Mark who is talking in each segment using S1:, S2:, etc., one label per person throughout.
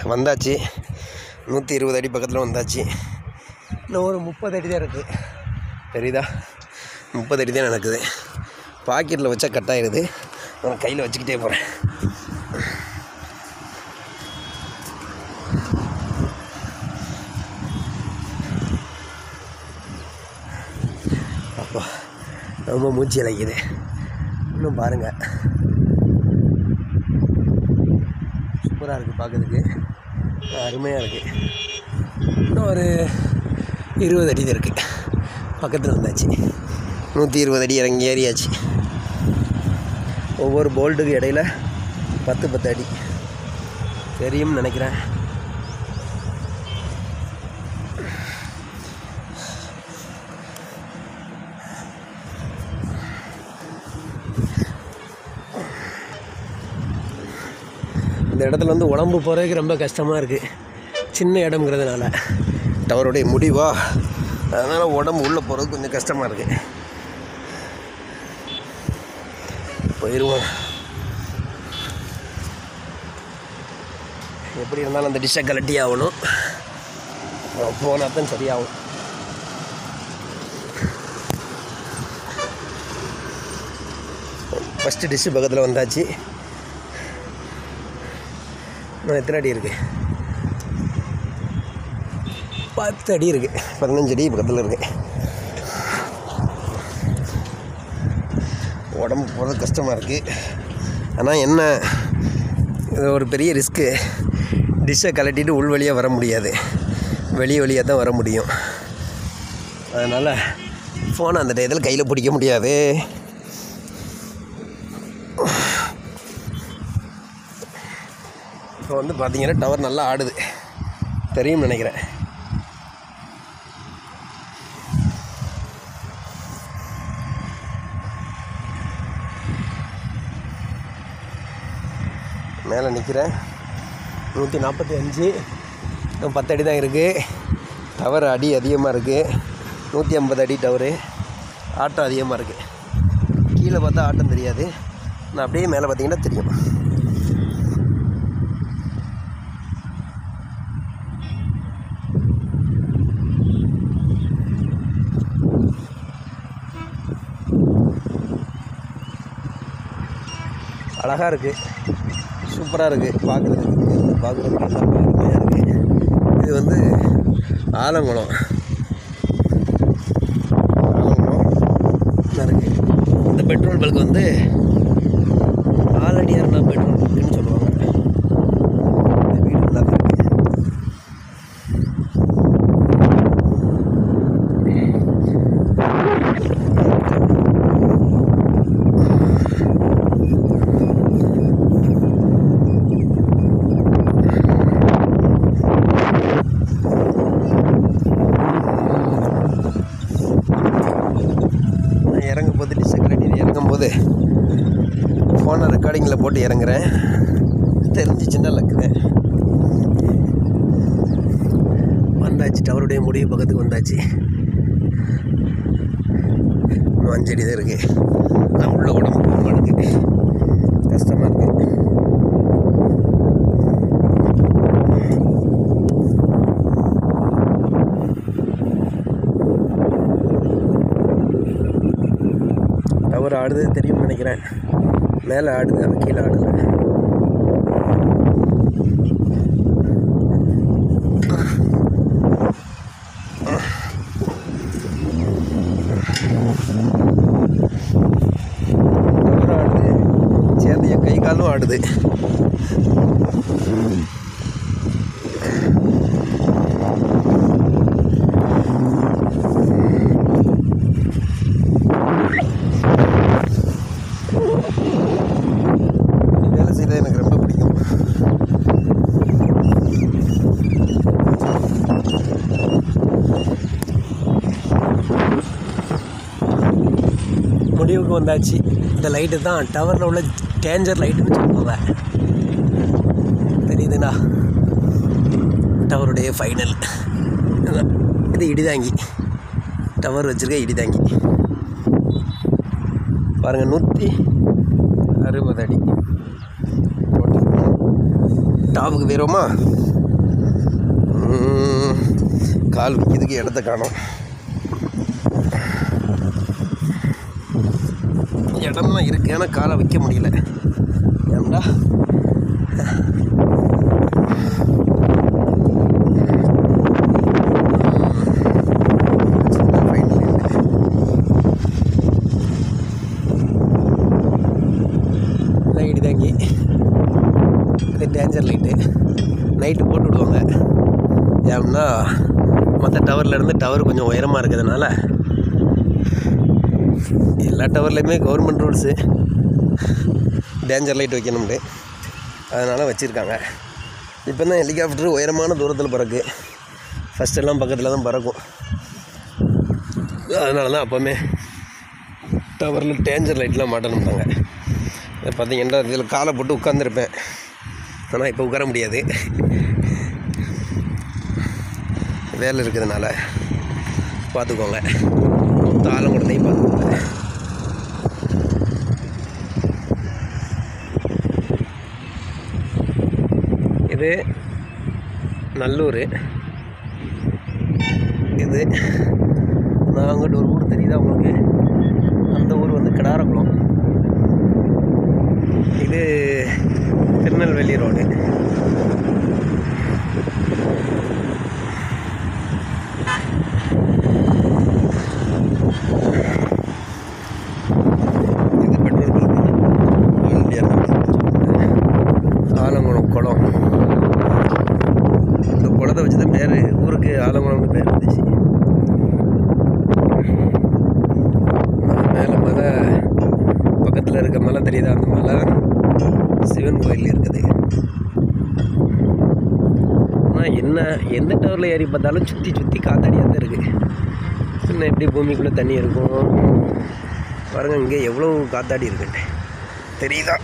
S1: வந்தாச்சு நூற்றி இருபது அடி பக்கத்தில் வந்தாச்சு இன்னும் ஒரு முப்பது அடி தான் இருக்குது தெரியுதா முப்பது அடி தான் நடக்குது பாக்கெட்டில் வச்சா கட் ஆயிடுது நான் கையில் வச்சுக்கிட்டே போகிறேன் அப்போ ரொம்ப மூச்சு இழைக்குது இன்னும் பாருங்கள் சூப்பராக இருக்குது பார்க்கறதுக்கு அருமையாக இருக்குது இன்னும் ஒரு இருபது அடி தான் இருக்குது பக்கத்தில் வந்தாச்சு நூற்றி இருபது அடி இறங்கி ஏறியாச்சு ஒவ்வொரு போல்ட்டுக்கு இடையில பத்து பத்து அடி தெரியும்னு நினைக்கிறேன் இந்த இடத்துல வந்து உடம்பு போகிறதுக்கு ரொம்ப கஷ்டமாக இருக்குது சின்ன இடம்ங்கிறதுனால டவருடைய முடிவா அதனால் உடம்பு உள்ளே போகிறது கொஞ்சம் கஷ்டமாக இருக்குது போயிடுவோம் எப்படி இருந்தாலும் அந்த டிஷ்ஷை கலட்டி ஆகணும் போனால் தான் சரியாகும் ஃபஸ்ட்டு டிஷ்ஷு பக்கத்தில் வந்தாச்சு இன்னும் எத்தனை அடி இருக்குது பத்து அடி இருக்குது பதினஞ்சு அடி பக்கத்தில் இருக்குது உடம்பு போகிறது கஷ்டமாக இருக்குது ஆனால் என்ன இது ஒரு பெரிய ரிஸ்க்கு டிஷ்ஷை கலட்டிட்டு உள் வழியாக வர முடியாது வெளி வழியாக தான் வர முடியும் அதனால் ஃபோனை அந்த டயத்தில் கையில் பிடிக்க முடியாது இப்போ வந்து பார்த்தீங்கன்னா டவர் நல்லா ஆடுது தெரியும்னு நினைக்கிறேன் மேலே நிற்கிறேன் நூற்றி நாற்பத்தி அஞ்சு இன்னும் பத்து அடி தான் இருக்குது டவர் அடி அதிகமாக இருக்குது நூற்றி ஐம்பது அடி டவரு ஆட்டம் அதிகமாக இருக்குது கீழே பார்த்தா ஆட்டம் தெரியாது நான் அப்படியே மேலே பார்த்தீங்கன்னா தெரியும் அழகாக இருக்குது சூப்பராக இருக்குது பார்க்குறதுக்கு பார்க்குறதுக்கு ரொம்ப அருமையாக இருக்குது இது வந்து ஆலங்குளம் ஆலங்குளம் நல்லா இருக்குது இந்த பெட்ரோல் பல்க் வந்து ஆலடியார்னா பெட்ரோல் பல்க்குன்னு சொல்லுவாங்க இந்த வீடு நல்லா தான் இருக்குது நான் இறங்கும் போது டிசக்கரட்டியில் இறங்கும் போது ஃபோனை ரெக்கார்டிங்கில் போட்டு இறங்குறேன் தெரிஞ்சிச்சுன்னா லக்குங்க வந்தாச்சு டவருடைய முடிவு பக்கத்துக்கு வந்தாச்சு இன்னும் அஞ்சடி தான் இருக்குது நான் உள்ள உடம்பு போக மாட்டேங்குது கஷ்டமாக இருக்குது டவர் ஆடுது தெரியும்னு நினைக்கிறேன் மேலே ஆடுது ஆனால் கீழே ஆடலை டவர் ஆடுது சேர்ந்து என் கை காலும் ஆடுது வேலை செய்கிறது எனக்கு ரொம்ப பிடிக்கும் முடிவுக்கு வந்தாச்சு இந்த லைட்டு தான் டவரில் உள்ள டேஞ்சர் லைட்டுன்னு சொல்லுவாங்க தெரியுதுண்ணா டவருடைய ஃபைனல் இது இடிதாங்கி டவர் வச்சுருக்க இடிதாங்கி பாருங்கள் நூற்றி அறுபது அடி டாப்புக்கு போயிடுவோமா கால் வைக்கிறதுக்கு இடத்த காணோம் இடம்லாம் இருக்கு ஆனால் காலை வைக்க முடியல ஏன்டா லைட்டு தாங்கி இது டேஞ்சர் லைட்டு நைட்டு போட்டு விடுவாங்க ஏன்னா மற்ற டவர்லேருந்து டவர் கொஞ்சம் உயரமாக இருக்கிறதுனால எல்லா டவர்லேயுமே கவர்மெண்ட் ரூல்ஸு டேஞ்சர் லைட் வைக்கணும்னு அதனால் வச்சுருக்காங்க இப்போ தான் ஹெலிகாப்டர் உயரமான தூரத்தில் பறக்கு ஃபஸ்ட் எல்லாம் பக்கத்தில் தான் பறக்கும் அதனால தான் அப்போவுமே டவரில் டேஞ்சர் லைட்லாம் மாட்டணும்னாங்க இதை பார்த்தீங்கன்னா இதில் காலை போட்டு உட்காந்துருப்பேன் ஆனால் இப்போ உட்கார முடியாது வேலை இருக்கிறதுனால பார்த்துக்கோங்க ஆலங்குடத்தையும் பார்த்துக்கோங்க இது நல்லூர் இது நான் அங்கிட்டு ஒரு ஊர் தெரியுதா உங்களுக்கு அந்த ஊர் வந்து கிடாரக்குளம் இது திருநெல்வேலி ரோடு இது petrol bunk all India Alangulam குளம் இந்த குளத்தை வச்சு தான் பேர் ஊருக்கு ஆலங்குளம்னு பேர் வந்துச்சு மேலே மலை பக்கத்தில் இருக்க மலை தெரியுதா அந்த மலை சிவன் கோயில் இருக்குது ஆனால் என்ன எந்த டவரில் ஏறி பார்த்தாலும் சுற்றி சுற்றி காத்தாடியாக தான் இருக்குது இன்னும் எப்படி பூமிக்குள்ளே தண்ணி இருக்கும் பாருங்க இங்கே எவ்வளோ காத்தாடி இருக்குன்ட்டு தெரியுதா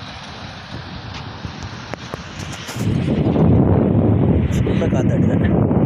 S1: ஃபுல்லாக காத்தாடி தான்